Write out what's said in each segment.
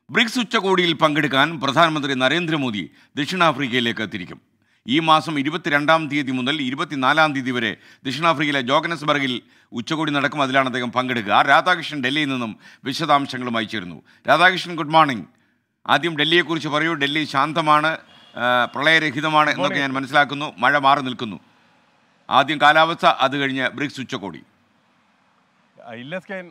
BRICS ഉച്ചകോടിയിൽ പങ്കെടുക്കാൻ പ്രധാനമന്ത്രി നരേന്ദ്രമോദി ദക്ഷിണാഫ്രിക്കയിലേക്ക് തിരിക്കും ഈ മാസം ഇരുപത്തിരണ്ടാം തീയതി മുതൽ ഇരുപത്തിനാലാം തീയതി വരെ ദക്ഷിണാഫ്രിക്കയിലെ ജോഗനസ്ബർഗിൽ ഉച്ചകോടി നടക്കും അതിലാണ് അദ്ദേഹം പങ്കെടുക്കുക രാധാകൃഷ്ണൻ ഡൽഹിയിൽ നിന്നും വിശദാംശങ്ങളുമായി ചേരുന്നു രാധാകൃഷ്ണൻ ഗുഡ് മോർണിംഗ് ആദ്യം ഡൽഹിയെക്കുറിച്ച് പറയൂ ഡൽഹി ശാന്തമാണ് ആ, പ്രളയരഹിതമാണ് എന്നൊക്കെ ഞാൻ മനസ്സിലാക്കുന്നു മഴ മാറി നിൽക്കുന്നു ആദ്യം കാലാവസ്ഥ അത് കഴിഞ്ഞ് ബ്രിക്സ് ഉച്ചകോടി ഇല്ല സ്കൈൻ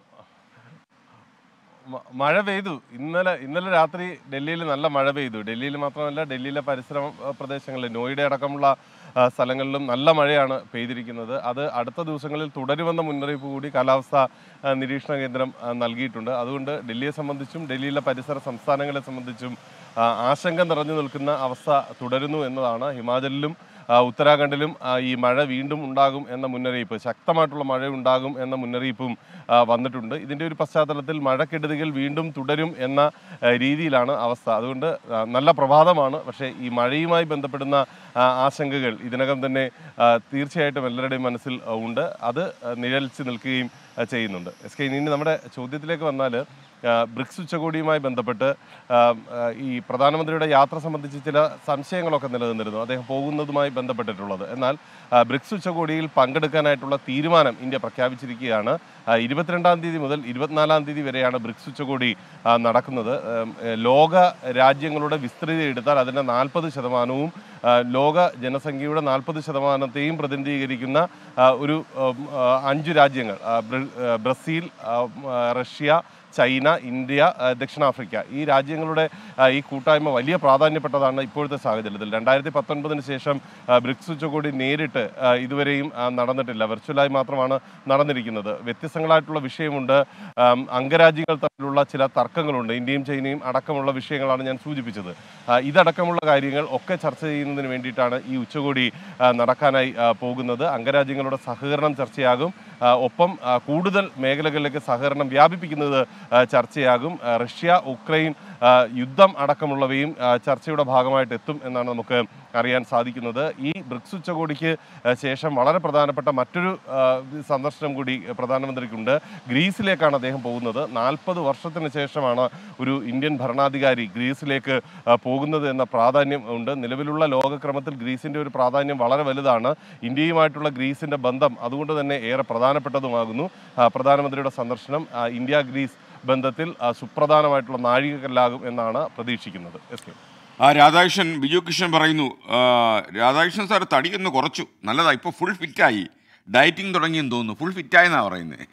മ- മഴ പെയ്തു ഇന്നലെ ഇന്നലെ രാത്രി ഡൽഹിയിൽ നല്ല മഴ പെയ്തു ഡൽഹിയിൽ മാത്രമല്ല ഡൽഹിയിലെ പരിസര ആ, പ്രദേശങ്ങളിൽ നോയിഡ അടക്കമുള്ള ആ, സ്ഥലങ്ങളിലും നല്ല മഴയാണ് പെയ്തിരിക്കുന്നത് അത് അടുത്ത ദിവസങ്ങളിൽ തുടരുമെന്ന മുന്നറിയിപ്പ് കൂടി കാലാവസ്ഥ ആ, നിരീക്ഷണ കേന്ദ്രം ആ, നൽകിയിട്ടുണ്ട് അതുകൊണ്ട് ഡൽഹിയെ സംബന്ധിച്ചും ഡൽഹിയിലെ പരിസര സംസ്ഥാനങ്ങളെ സംബന്ധിച്ചും ആ, ആശങ്ക നിറഞ്ഞു നിൽക്കുന്ന അവസ്ഥ തുടരുന്നു എന്നതാണ് ഹിമാചലിലും ആ, ഉത്തരാഖണ്ഡിലും ആ, ഈ മഴ വീണ്ടും ഉണ്ടാകും എന്ന മുന്നറിയിപ്പ് ശക്തമായിട്ടുള്ള മഴ ഉണ്ടാകും എന്ന മുന്നറിയിപ്പും ആ, വന്നിട്ടുണ്ട് ഇതിൻ്റെ ഒരു പശ്ചാത്തലത്തിൽ മഴക്കെടുതികൾ വീണ്ടും തുടരും എന്ന ആ, രീതിയിലാണ് അവസ്ഥ അതുകൊണ്ട് ആ, നല്ല പ്രഭാതമാണ് പക്ഷേ ഈ മഴയുമായി ബന്ധപ്പെടുന്ന ആ, ആശങ്കകൾ ഇതിനകം തന്നെ ആ, തീർച്ചയായിട്ടും എല്ലാവരുടെയും മനസ്സിൽ ആ, ഉണ്ട് അത് ആ, നിഴലിച്ച് നിൽക്കുകയും ആ, ചെയ്യുന്നുണ്ട് എസ് കെ ഇനി നമ്മുടെ ചോദ്യത്തിലേക്ക് വന്നാൽ ആ, ബ്രിക്സ് ഉച്ചകോടിയുമായി ബന്ധപ്പെട്ട് ആ, ആ, ഈ പ്രധാനമന്ത്രിയുടെ യാത്ര സംബന്ധിച്ച് ചില സംശയങ്ങളൊക്കെ നിലനിന്നിരുന്നു അദ്ദേഹം പോകുന്നതുമായി ബന്ധപ്പെട്ടിട്ടുള്ളത് എന്നാൽ ആ, ബ്രിക്സ് ഉച്ചകോടിയിൽ പങ്കെടുക്കാനായിട്ടുള്ള തീരുമാനം ഇന്ത്യ പ്രഖ്യാപിച്ചിരിക്കുകയാണ് ആ, ഇരുപത്തിരണ്ടാം തീയതി മുതൽ ഇരുപത്തിനാലാം തീയതി വരെയാണ് ബ്രിക്സ് ഉച്ചകോടി ആ, നടക്കുന്നത് ഉം, ഏ, ലോക രാജ്യങ്ങളുടെ വിസ്തൃതി എടുത്താൽ അതിൻ്റെ നാൽപ്പത് ശതമാനവും ആ, ലോക ജനസംഖ്യയുടെ നാൽപ്പത് ശതമാനത്തെയും പ്രതിനിധീകരിക്കുന്ന ആ, ഒരു ഉം, ആ, അഞ്ച് രാജ്യങ്ങൾ ആ, ബ്ര- ആ, ബ്രസീൽ ആ, ഉം, ആ, റഷ്യ ചൈന ഇന്ത്യ ആ, ദക്ഷിണാഫ്രിക്ക ഈ രാജ്യങ്ങളുടെ ആ, ഈ കൂട്ടായ്മ വലിയ പ്രാധാന്യപ്പെട്ടതാണ് ഇപ്പോഴത്തെ സാഹചര്യത്തിൽ രണ്ടായിരത്തി പത്തൊൻപതിന് ശേഷം ആ, ബ്രിക്സ് ഉച്ചകോടി നേരിട്ട് ആ, ഇതുവരെയും ആ, നടന്നിട്ടില്ല വെർച്വലായി മാത്രമാണ് നടന്നിരിക്കുന്നത് വ്യത്യസ്തങ്ങളായിട്ടുള്ള വിഷയമുണ്ട് ആം, അംഗരാജ്യങ്ങൾ തമ്മിലുള്ള ചില തർക്കങ്ങളുണ്ട് ഇന്ത്യയും ചൈനയും അടക്കമുള്ള വിഷയങ്ങളാണ് ഞാൻ സൂചിപ്പിച്ചത് ആ, ഇതടക്കമുള്ള കാര്യങ്ങൾ ഒക്കെ ചർച്ച ചെയ്യുന്നതിന് വേണ്ടിയിട്ടാണ് ഈ ഉച്ചകോടി ആ, നടക്കാനായി ആ, പോകുന്നത് അംഗരാജ്യങ്ങളുടെ സഹകരണം ചർച്ചയാകും ആ, ഒപ്പം ആ, കൂടുതൽ മേഖലകളിലേക്ക് സഹകരണം വ്യാപിപ്പിക്കുന്നത് ആ, ചർച്ചയാകും ആ, റഷ്യ ഉക്രൈൻ ആ, യുദ്ധം അടക്കമുള്ളവയും ആ, ചർച്ചയുടെ ഭാഗമായിട്ട് എത്തും എന്നാണ് നമുക്ക് അറിയാൻ സാധിക്കുന്നത് ഈ ബ്രിക്സ് ഉച്ചകോടിക്ക് ആ, ശേഷം വളരെ പ്രധാനപ്പെട്ട മറ്റൊരു ആ, സന്ദർശനം കൂടി പ്രധാനമന്ത്രിക്കുണ്ട് ഗ്രീസിലേക്കാണ് അദ്ദേഹം പോകുന്നത് നാൽപ്പത് വർഷത്തിന് ശേഷമാണ് ഒരു ഇന്ത്യൻ ഭരണാധികാരി ഗ്രീസിലേക്ക് ആ, പോകുന്നത് എന്ന പ്രാധാന്യം ഉണ്ട് നിലവിലുള്ള ലോകക്രമത്തിൽ ഗ്രീസിൻ്റെ ഒരു പ്രാധാന്യം വളരെ വലുതാണ് ഇന്ത്യയുമായിട്ടുള്ള ഗ്രീസിൻ്റെ ബന്ധം അതുകൊണ്ട് തന്നെ ഏറെ പ്രധാനപ്പെട്ടതുമാകുന്നു ആ, പ്രധാനമന്ത്രിയുടെ സന്ദർശനം ആ, ഇന്ത്യ ഗ്രീസ് ബന്ധത്തിൽ ആ, സുപ്രധാനമായിട്ടുള്ള നാഴികക്കല്ലാകും എന്നാണ് പ്രതീക്ഷിക്കുന്നത് എസ് കെ ആ രാധാകൃഷ്ണൻ ബിജു കൃഷ്ണൻ പറയുന്നു ആ, രാധാകൃഷ്ണൻ സാർ തടിയൊന്ന് കുറച്ചു നല്ലതാ ഇപ്പോൾ ഫുൾ ഫിറ്റായി ഡയറ്റിംഗ് തുടങ്ങിയെന്ന് തോന്നുന്നു ഫുൾ ഫിറ്റായെന്നാണ് പറയുന്നത്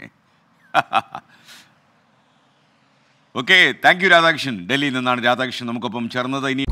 ഓക്കെ താങ്ക് യു രാധാകൃഷ്ണൻ ഡൽഹിയിൽ നിന്നാണ് രാധാകൃഷ്ണൻ നമുക്കൊപ്പം ചേർന്നത് ഇനി